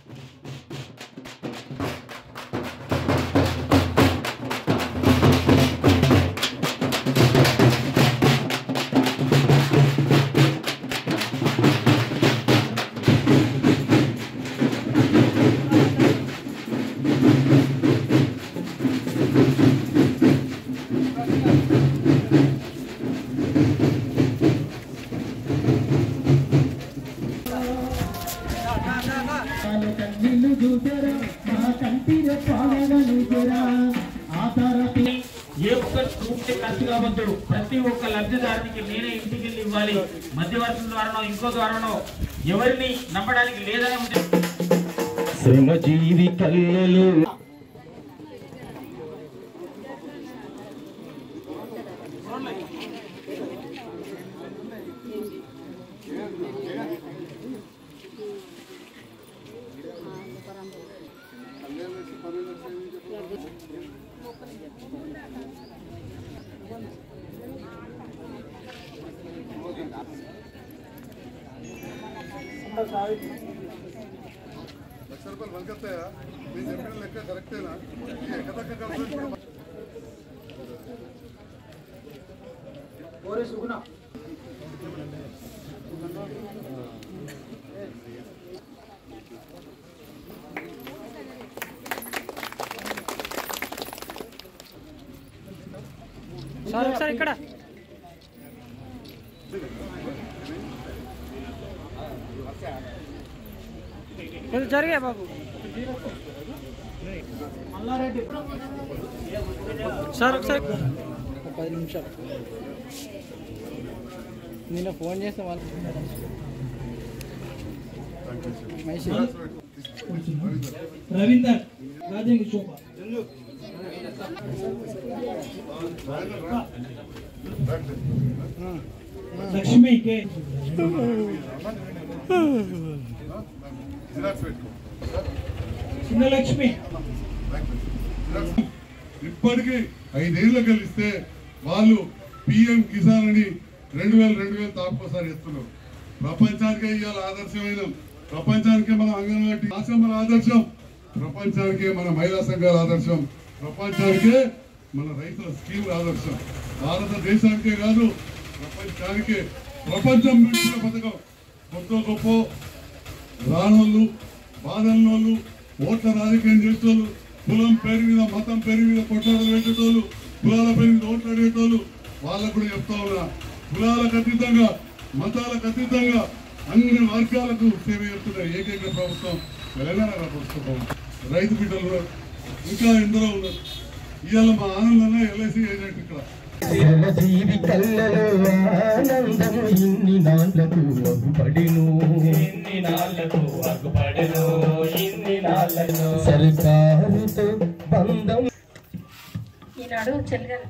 వాళ్ళ కన్నీళ్ళు చూసారా మా కంటిలో పాలనలు చూసారా ఆ తర్వాత ఏ ఒక్క రూపాయి ఖర్చు కావద్దు ప్రతి ఒక్క లబ్ధిదారునికి నేనే ఇంటికి వెళ్ళి ఇవ్వాలి మధ్యవర్తుల ద్వారానో ఇంకో ద్వారానో ఎవరిని నమ్మడానికి లేదనే ఉద్దేశం శ్రమజీవి కల్లలు లక్ష రూపాయలు పనికొస్తాయా నేను చెప్పిన లెక్క కరెక్టేనా ఈ ఎక్కదక్క ఖర్చు సార్ ఒకసారి ఇక్కడ కొంచెం జరిగే బాబు సార్ ఒకసారి ఒక పది నిమిషాలు నిన్న ఫోన్ చేస్తే వాళ్ళు రవీందర్ రాజంగి శోభ లక్ష్మి కే జిరాక్స్ పెట్టుకో చిన్న లక్ష్మి ఇప్పటికీ ఐదేళ్ళు కలిస్తే వాళ్ళు పిఎం కిసాన్ అని రెండు వేల రెండు వేలు తాపుకోసారి ఇస్తున్నారు ప్రపంచానికే ఇవాళ ఆదర్శమైన ప్రపంచానికే మన అంగన్వాడీ రాష్ట్రం మన ఆదర్శం ప్రపంచానికే మన మహిళా సంఘాల ఆదర్శం ప్రపంచానికే మన రైతుల స్కీమ్ ఆదర్శం భారతదేశానికే కాదు ప్రపంచానికే ప్రపంచం మెచ్చిన పథకం కొత్త గొప్ప రానోళ్ళు బాధల్లోళ్ళు ఓట్ల రాజకీయం చేసేటోళ్ళు కులం పేరు మీద మతం పేరు మీద కొట్లాడలు పెట్టేటోళ్ళు కులాల పేరు మీద ఓట్లు అడిగేటోళ్ళు వాళ్ళకు కూడా చెప్తా ఉన్నా కులాలకు అతీతంగా మతాలకు అతీతంగా అన్ని వర్గాలకు సేవ చేస్తున్న ఏకైక ప్రభుత్వం తెలంగాణ ప్రభుత్వం రైతు బిడ్డలు కూడా ఇంకా ఎందరో ఉన్నారు ఇవాళ మా ఆనందంగా ఎల్ఐసి ఏజెంట్ ఇక్కడ శ్రమజీవి కల్లలు ఆనందము ఇన్ని నాళ్లకు అగుపడిను ఇన్ని నాళ్లకు అగుపడెను ఇన్ని నాళ్లకు సర్కారుతో బంధం ఈనాడు చెల్లిగారు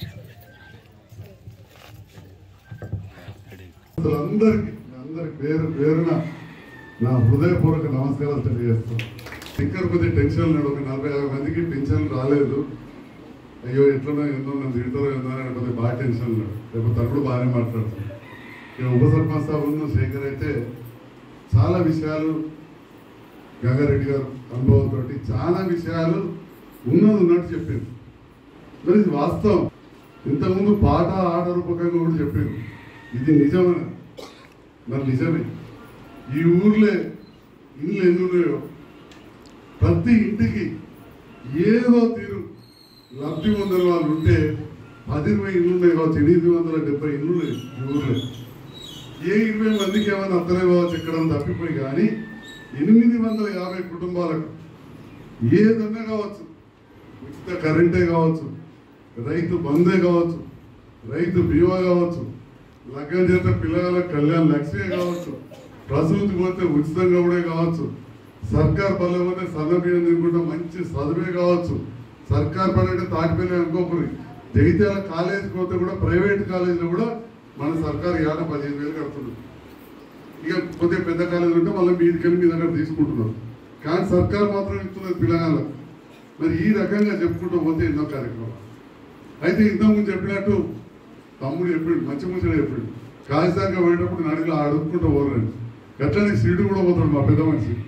అందరికి అందరి పేరు పేరున నా హృదయపూర్వక నమస్కారాలు తెలియజేస్తాను ఇంకా కొద్ది టెన్షన్ లేడు ఒక నలభై యాభై మందికి పెన్షన్ రాలేదు అయ్యో ఎట్లనో ఏందో నన్ను తిడతారో ఏందో అని కొద్దిగా బాగా టెన్షన్ లేడు రేపు తప్పుడు బాగానే మాట్లాడతాను ఇక ఉప సర్పంచ్ సాబ్ ఉన్న శేఖర్ అయితే చాలా విషయాలు గంగారెడ్డి గారు అనుభవంతో చాలా విషయాలు ఉన్నది ఉన్నట్టు చెప్పింది మరి ఇది వాస్తవం ఇంతకుముందు పాట ఆట రూపకంగా కూడా చెప్పింది ఇది నిజమైన మరి నిజమే ఈ ఊర్లే ఇల్లు ఎన్ని ఉన్నాయో ప్రతి ఇంటికి ఏదో తీరు లబ్ధి పొందిన వాళ్ళు ఉంటే పది ఇరవై ఇల్లు ఉన్నాయి కావచ్చు ఎనిమిది వందల డెబ్బై ఇల్లు ఉన్నాయి ఈ ఊర్లో ఏ ఇరవై మందికి ఏమైనా అత్తలే కావచ్చు ఇక్కడ తప్పిపోయి కానీ ఎనిమిది వందల యాభై కుటుంబాలకు ఏదన్నా కావచ్చు ఉచిత కరెంటే కావచ్చు రైతు బందే కావచ్చు రైతు బీమా కావచ్చు లగ్గం చేత పిల్లల కళ్యాణ లక్ష్యే కావచ్చు ప్రసూతి పోతే ఉచితంగా కూడా కావచ్చు సర్కార్ బలం పోతే సన్నబియ్యం తినుకుంటే మంచి చదువే కావచ్చు సర్కార్ పని అంటే తాటిపల్లి అనుకోకూడదు జగిత్యాల కాలేజీకి పోతే కూడా ప్రైవేట్ కాలేజీలో కూడా మన సర్కార్ ఏడాది పదిహేను వేలు కడుతుంది ఇక కొద్దిగా పెద్ద కాలేజీలు ఉంటే మళ్ళీ మీదికి వెళ్ళి మీ దగ్గర తీసుకుంటున్నారు కానీ సర్కార్ మాత్రం ఇస్తున్నది పిల్లగాళ్ళకు మరి ఈ రకంగా చెప్పుకుంటూ పోతే ఎన్నో కార్యక్రమాలు అయితే ఇంతకుముందు చెప్పినట్టు తమ్ముడు చెప్పాడు మంచి ముచ్చట చెప్పాడు కాశీదాకా పోయేటప్పుడు నడిలో అడుక్కుంటూ పోరండి ఎట్లనే సీటు కూడా పోతాడు మా పెద్ద మనిషి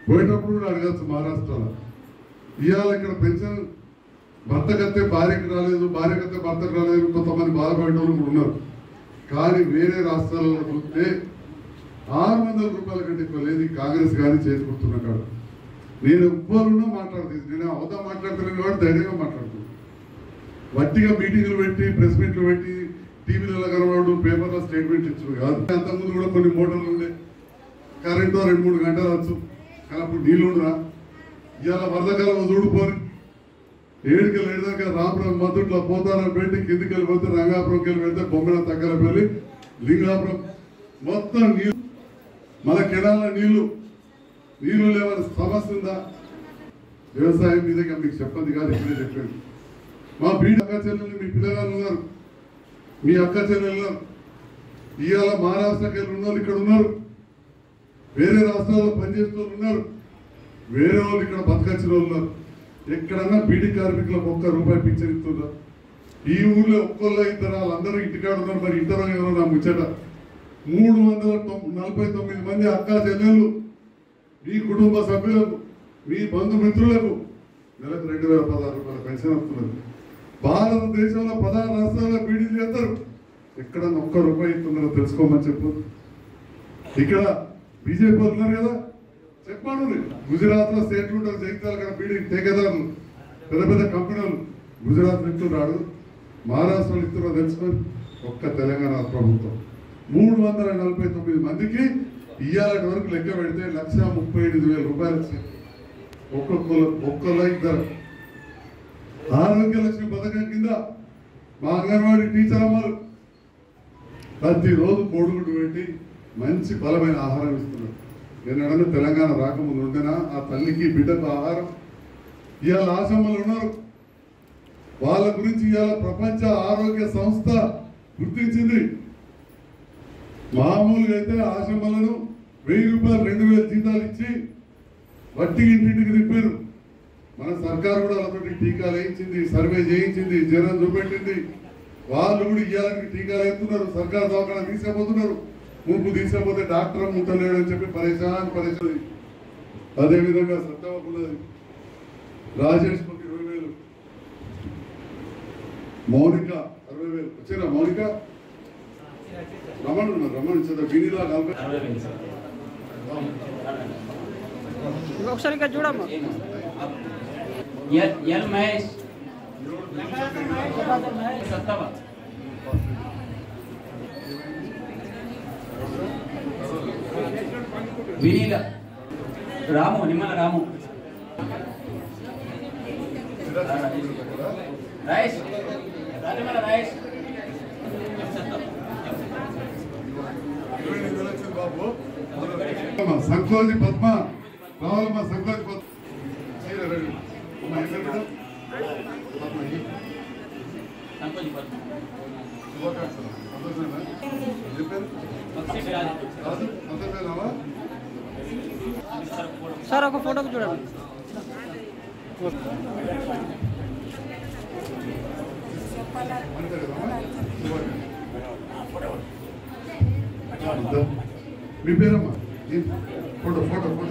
పోయేటప్పుడు కూడా అడగచ్చు మహారాష్ట్రలో ఇవాళ ఇక్కడ పెన్షన్ భర్తకత్తే భార్యకు రాలేదు భార్యకత్తే భర్తకు రాలేదు కొంతమంది బాధపడే వాళ్ళు కూడా ఉన్నారు కానీ వేరే రాష్ట్రాలలో చూస్తే ఆరు వందల రూపాయల కంటే ఎక్కువ లేదు ఈ కాంగ్రెస్ గారి చేసుకుంటున్న కాదు నేను ఎవ్వరున్నా మాట్లాడుతుంది నేను అవతా మాట్లాడుతున్నాను కాబట్టి ధైర్యంగా మాట్లాడుతున్నాను వట్టిగా మీటింగ్లు పెట్టి ప్రెస్ మీట్లు పెట్టి టీవీలలో కనబడు పేపర్లో స్టేట్మెంట్ ఇచ్చు కాదు అంతకుముందు కూడా కొన్ని మోటార్లు ఉండే కరెంటు రెండు మూడు గంటలు వచ్చు కానీ అప్పుడు నీళ్ళు ఉండరా ఇవాళ వరదకాలం చూడిపోని ఏడుకి లేదాక రామపురం మద్దుట్లో పోతారం పెట్టి కిందికి వెళ్ళిపోతే రంగాపురంకి వెళ్ళి వెళ్తే బొమ్మల తగ్గల వెళ్ళి లింగాపురం మొత్తం నీళ్ళు మన కెనాల నీళ్లు నీళ్లు లేవని సమస్య ఉందా వ్యవసాయం మీద ఇక మీకు చెప్పండి కాదు ఇప్పుడే చెప్పండి మా బీడ్ అక్క చెల్లెలు మీ పిల్లగాళ్ళు ఉన్నారు మీ అక్క చెల్లెలు ఉన్నారు ఇవాళ మహారాష్ట్రకి వెళ్ళి ఉన్న వాళ్ళు ఇక్కడ ఉన్నారు వేరే రాష్ట్రాల్లో పనిచేస్తూ వాళ్ళు ఉన్నారు వేరే వాళ్ళు ఇక్కడ బతకచ్చిన వాళ్ళు ఉన్నారు ఎక్కడన్నా బీడీ కార్మికులకు ఒక్క రూపాయి పింఛన్ ఇస్తున్నారు ఈ ఊళ్ళో ఒక్కళ్ళు ఇద్దరు వాళ్ళందరూ ఇంటికాడ ఉన్నారు మరి ఇద్దరు ఎవరో నా ముచ్చట మూడు వందల తొమ్- నలభై తొమ్మిది మంది అక్క చెల్లెళ్ళు మీ కుటుంబ సభ్యులకు మీ బంధుమిత్రులకు నెలకు రెండు వేల పదహారు రూపాయల పెన్షన్ వస్తున్నది భారతదేశంలో పదహారు రాష్ట్రాల్లో బీడీలు చేస్తారు ఎక్కడ ఒక్క రూపాయి ఇస్తున్నారో తెలుసుకోమని చెప్పు ఇక్కడ బీజేపీ వాళ్ళు ఉన్నారు కదా చెప్పండి గుజరాత్ లో స్టేట్ ఉంటారు జగిత్యాల కదా బీడీ టేకేదారులు పెద్ద పెద్ద కంపెనీలు గుజరాత్ ఇస్తున్నాడు మహారాష్ట్రలో ఇస్తున్నారో తెలుసుకొని ఒక్క తెలంగాణ ప్రభుత్వం మూడు వందల నలభై తొమ్మిది మందికి ఇవాళ వరకు లెక్క పెడితే లక్ష ముప్పై ఎనిమిది వేల రూపాయలు వచ్చింది ఒక్కొక్కరు ఒక్కళ్ళ ఇద్దరు ఆరోగ్య లక్ష్మి పథకం కింద మా అంగన్వాడీ టీచర్ అమ్మలు ప్రతిరోజు కోడిగుడ్డు పెట్టి మంచి బలమైన ఆహారం ఇస్తున్నారు నేను అడగను తెలంగాణ రాకముందు ఉండేనా ఆ తల్లికి బిడ్డకు ఆహారం ఇవాళ ఆశ్రమాలు ఉన్నారు వాళ్ళ గురించి ఇవాళ ప్రపంచ ఆరోగ్య సంస్థ గుర్తించింది మామూలుగా అయితే ఆశ్రమాలను వెయ్యి రూపాయలు రెండు వేల జీతాలు ఇచ్చి వట్టి ఇంటింటికి తిప్పారు మన సర్కారు కూడా వాళ్ళతోటి టీకాలు వేయించింది సర్వే చేయించింది జ్వరం చూపెట్టింది వాళ్ళు కూడా ఇవ్వాలని టీకాలు వేస్తున్నారు సర్కారు దవాఖాన తీసుకుపోతున్నారు ముప్పు తీసుకపోతే డాక్టర్ ముట్టలేడు అని చెప్పి పరేషాన్ పరేషాన్ అదేవిధంగా సత్యవకున్నది రాజేష్ ఒక ఇరవై వేలు మౌనిక అరవై వేలు వచ్చారా మౌనిక రమణ ఉన్నారు రమణ చదువు గిన్నెలా నలభై ఒకసారి ఇంకా చూడమ్మా ఎల్ ఎల్ మహేష్ సత్తవ వినీల రాము నిమ్మల రాము రాయేష్ రాజమల రాయేష్ అమ్మ, సంకోజి పద్మ రావాలమ్మా సంకోజి పద్మ చీర రెడీ. అమ్మ, ఏం పేరు మేడం? పద్మ, ఈ. సంకోజి పద్మ శుభాకాంక్షలు. సంతోషమేనా? ఏం పేరు? పక్షి రాజు రాజు? సంతోషమేనావా? సార్ ఒక ఫోటోకి చూడండి అంతే కదమ్మా? శుభాకాంక్షలు. మీ పేరమ్మా ఏం? ఫోటో ఫోటో ఫోటో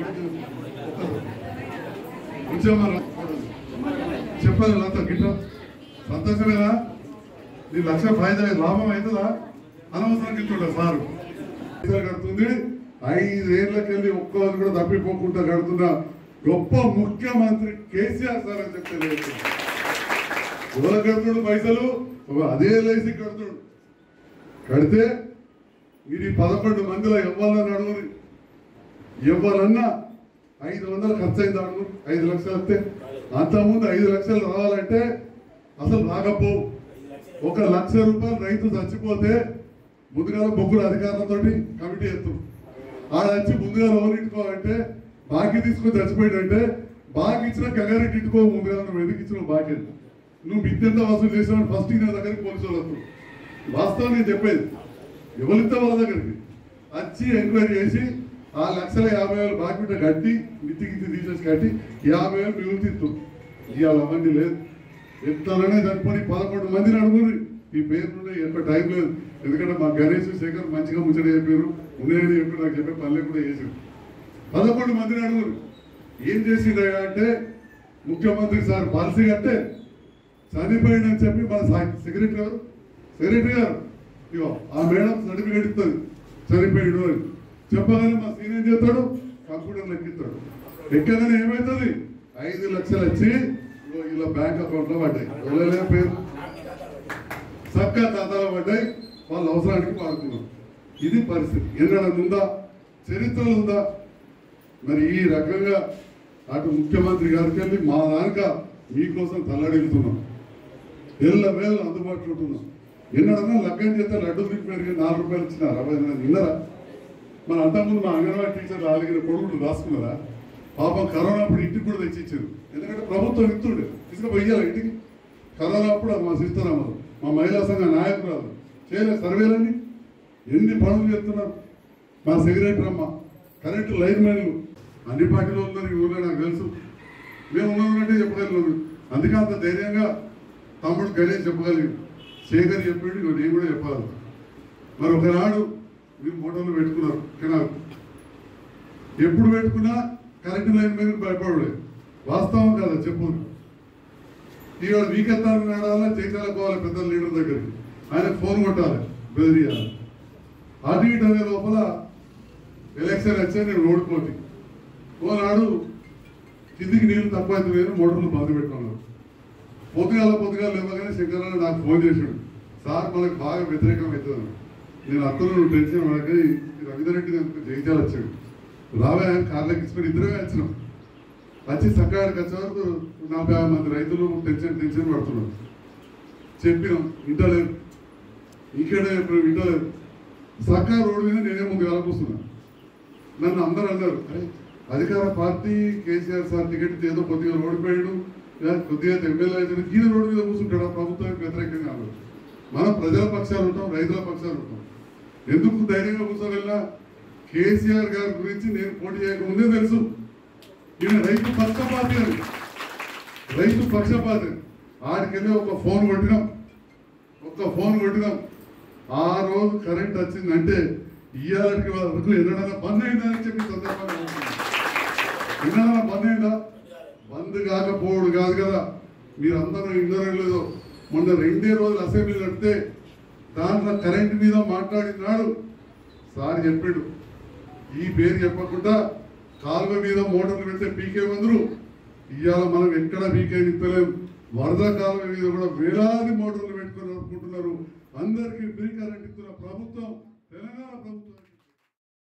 ఉంచమ్మా రా, ఫోటో. చెప్పాలి నాతో గిట్ట సంతోషమేనా నీ లక్ష ఫాయిదా లాభం అవుతుందా అనవసరం గిట్టుండ సారు పైసలు కడుతుంది ఐదేళ్లకెళ్ళి ఒక్కరు కూడా తప్పిపోకుండా కడుతున్న గొప్ప ముఖ్యమంత్రి కేసీఆర్ సార్ అని చెప్తే లేదు ఎవరు కడుతుడు పైసలు ఒక అదే లేసి కడుతుడు కడితే మీరు ఈ పదకొండు మందిలో ఎవరన్నా నడువురి ఎవరన్నా ఐదు వందలు ఖర్చు అయింది అడుగు ఐదు లక్షలు వస్తే అంతకుముందు ఐదు లక్షలు రావాలంటే అసలు రాకపోవు ఒక లక్ష రూపాయలు రైతు చచ్చిపోతే ముందుగా ముగ్గురు అధికారులతో కమిటీ ఎత్తు ఆడ వచ్చి ముందుగా లోన్ ఇట్టుకోవాలంటే బాకీ తీసుకొని చచ్చిపోయాడంటే బాకీ ఇచ్చిన కంగారెడ్డి ఇట్టుకో ముందుగా నువ్వు ఎందుకు ఇచ్చిన బాకీ ఎంత? నువ్వు మిద్దెంత వసూలు చేసినావు ఫస్ట్ నా దగ్గరికి పోలీసు వాళ్ళు వస్తారు వాస్తవం నేను చెప్పేది ఎవరితో వాళ్ళ దగ్గరికి వచ్చి ఎంక్వైరీ చేసి ఆ లక్షల యాభై వేలు బాకీ ఉంటే కట్టి మిత్తి గిత్తి తీసేసి కట్టి యాభై వేలు మిగులు తిత్తు ఇవాళ అవన్నీ లేదు ఎంతలోనే చనిపోయి పదకొండు మందిని అడుగురు ఈ పేరు ఎక్కువ టైం లేదు ఎందుకంటే మా గణేష్ శేఖర్ మంచిగా ముచ్చట చెప్పారు ఉన్నాయని చెప్పి నాకు చెప్పే పనులు కూడా చేసారు పదకొండు మందిని అడుగురు ఏం చేసిందయ్యా అంటే ముఖ్యమంత్రి సార్ పాలసీ అంటే చనిపోయిందని చెప్పి మన సా- సెక్రటరీ గారు సెక్రటరీ గారు ఇగో ఆ మేడం సర్టిఫికేట్ ఇస్తుంది చనిపోయాడు అని చెప్పగానే మా సీన్ ఏం చేస్తాడు కంప్యూటర్ ఎక్కిస్తాడు ఎక్కగానే ఏమవుతుంది ఐదు లక్షలు వచ్చి ఇగో ఇలా బ్యాంక్ అకౌంట్ లో పడ్డాయి ఎవరైనా పేరు సక్కా ఖాతాలో పడ్డాయి వాళ్ళ అవసరానికి వాడుకున్నాం ఇది పరిస్థితి ఎన్నడ ఉందా చరిత్రలో ఉందా మరి ఈ రకంగా అటు ముఖ్యమంత్రి గారికి వెళ్ళి మా దానిక మీకోసం తల్లడిల్లుతున్నాం ఎల్ల వేళ అందుబాటులో ఉంటున్నాం ఎన్నడన్నా లగ్గం చేస్తే లడ్డు దిగిపోయారు నాలుగు రూపాయలు ఇచ్చినారు అరవై విన్నరా మన అంతకుముందు మా అంగన్వాడీ టీచర్ ఆలిగిన కొడుకులు రాసుకున్నారా పాపం కరోనా అప్పుడు ఇంటికి కూడా తెచ్చి ఇచ్చారు ఎందుకంటే ప్రభుత్వం ఇస్తుండే తీసుకుపోయాలి ఇంటికి కరోనా అప్పుడు మా సిస్టర్ అమ్మరు మా మహిళా సంఘ నాయకురాలు చేయలే సర్వేలన్నీ ఎన్ని పనులు చేస్తున్నారు మా సెక్రటరీ అమ్మ కరెంటు లైన్ మ్యాన్లు అన్ని పార్టీలో ఉన్నారు ఈ ఊళ్ళో నాకు తెలుసు మేము ఉన్నామంటే చెప్పగలిగాను అందుకే అంత ధైర్యంగా తమ్ముడు గణేష్ చెప్పగలిగాడు శేఖర్ చెప్పాడు ఇగో నేను కూడా చెప్పాలి మరి ఒకనాడు మీరు మోటార్లు పెట్టుకున్నారు కెనాల్ ఎప్పుడు పెట్టుకున్నా కరెంటు లైన్ మీద భయపడలేదు వాస్తవం కదా చెప్పు ఇవాళ వీకెత్తాను నడాలా చేయాలనుకోవాలి పెద్ద లీడర్ దగ్గరికి ఆయన ఫోన్ కొట్టాలి బెదిరియాలి అటు ఇటు అనే లోపల ఎలక్షన్ వచ్చే నేను ఓడిపోతే ఓనాడు కిందికి నీళ్లు తక్కువ అవుతున్నాయని మోటార్లు బంద్ పెట్టుకున్నారు పొద్దుగాల పొద్దుగాల లేవగానే శంకరరావు నాకు ఫోన్ చేశాడు సార్ మనకు బాగా వ్యతిరేకం అవుతుంది నేను అత్తలు నువ్వు టెన్షన్ పడక రవీంద్ర రెడ్డి నాకు జయించాలి వచ్చాడు రావే ఆయన కార్లకు ఇచ్చుకొని ఇద్దరే వచ్చినాం వచ్చి సకాడికి వచ్చే వరకు నలభై యాభై మంది రైతులు టెన్షన్ టెన్షన్ పడుతున్నారు చెప్పినాం ఇంటలేదు ఇంకేడే ఇప్పుడు ఇంటలేదు సర్కా రోడ్డు మీద నేనే ముందు కలపొస్తున్నా నన్ను అందరూ అన్నారు అరే అధికార పార్టీ కేసీఆర్ సార్ టికెట్ ఏదో కొద్దిగా ఓడిపోయాడు లేదా కొద్దిగా ఎమ్మెల్యే అయితే ఈయన రోడ్డు మీద కూర్చుంటాడు ఆ ప్రభుత్వానికి వ్యతిరేకంగా అన్నారు మనం ప్రజల పక్షాలు ఉంటాం రైతుల పక్షాలు ఉంటాం ఎందుకు ధైర్యంగా కూర్చోగలనా కేసీఆర్ గారి గురించి నేను పోటీ చేయకముందే తెలుసు ఈయన రైతు పక్షపాతి అని రైతు పక్షపాతి ఆడికెళ్ళి ఒక ఫోన్ కొట్టినాం ఒక్క ఫోన్ కొట్టినాం ఆ రోజు కరెంట్ వచ్చిందంటే ఇయ్యాలకి వరకు ఎన్నడన్నా బంద్ అయిందా అని చెప్పి సందర్భంగా అనుకున్నాం. ఎన్నడన్నా బంద్ అయిందా బంద్ కాకపోవడు కాదు కదా మీరందరూ ఇన్నరో లేదో మొన్న రెండే రోజులు అసెంబ్లీ నడితే దాంట్లో కరెంట్ మీద మాట్లాడినాడు సార్ చెప్పాడు ఈ పేరు చెప్పకుండా కాలువ మీద మోటార్లు పెడితే పీకే మందరు ఇవాళ మనం ఎక్కడ పీకే నిప్పలేం వరద కాలువ మీద కూడా వేలాది మోటార్లు పెట్టుకొని అనుకుంటున్నారు అందరికీ ఫ్రీ కరెంట్ ఇస్తున్న ప్రభుత్వం తెలంగాణ ప్రభుత్వం